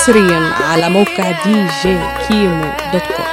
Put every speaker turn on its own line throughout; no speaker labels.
حصريا على موقع دي جي كيمو دوت كوم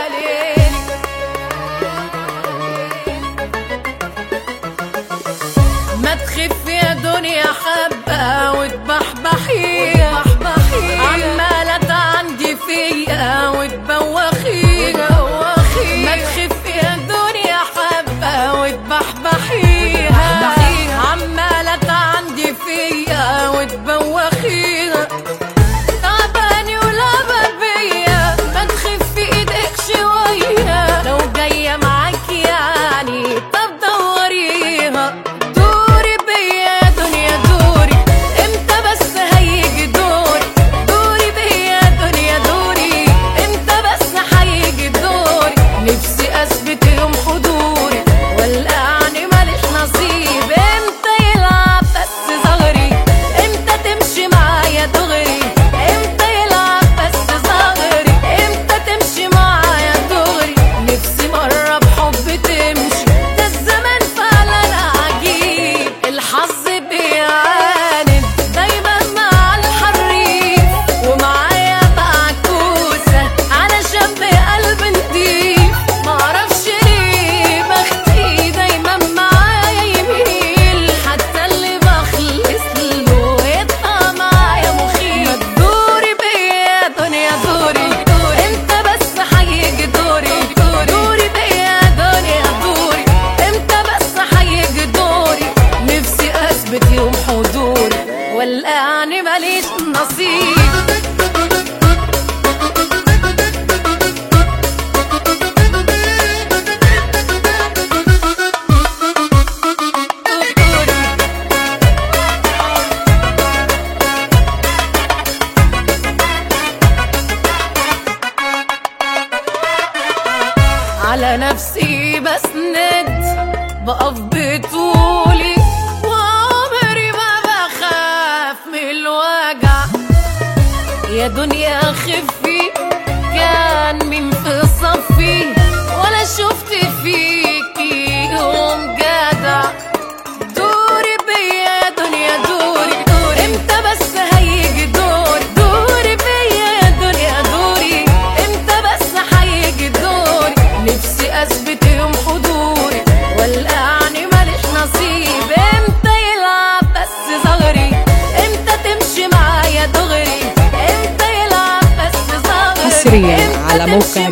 ما تخف يا دنيا حبة وتبحبحي عمالة عندي فيا وتبوخي ما تخف يا دنيا حبة وتبحبحيها عمالة عندي فيا وتبوخيها تعباني ولعبة بيا ما تخفي ايدك شوية لو جاية معاك يعني طب دوريها دوري بيا يا دنيا دوري امتى بس هيجي دوري دوري بيا يا دنيا دوري امتى بس هيجي دوري نفسي اثبت يوم حضوري والقعني ماليش نصيب امتى يلعب بس ظهري امتى تمشي معايا دغري امتى يلعب بس ظهري امتى تمشي معايا دغري نفسي مرة بحب تمشي ده الزمان فعلا عجيب الحظ بيعاند دايما مع الحريف ومعايا معكوسة علشان بقلب نضيف معرفش ليه بختي دايما معايا يميل حتى اللي بخلص له يطلع معايا مخيف ما تدوري بيا يا دنيا دوري امتى بس هيجي دوري دوري بيا يا دنيا دوري امتى بس هيجي دوري نفسي اثبت يوم حضوري والقاني ماليش نصيب على نفسي بسند بقف بطولي وعمري ما بخاف من الوجع يا دنيا خفي كان مين في صفي ولا شفت فيكي يوم جدع دوري بيا يا دنيا دوري دوري امتى بس هيجي دوري دوري بيا يا دنيا دوري امتى بس هيجي دوري نفسي اثبت يوم حضوري والقعني ماليش نصيب امتى يلعب بس ظهري امتى تمشي معايا دغري امتى يلعب بس ظهري
حصريا
امتى
على موقع
تمشي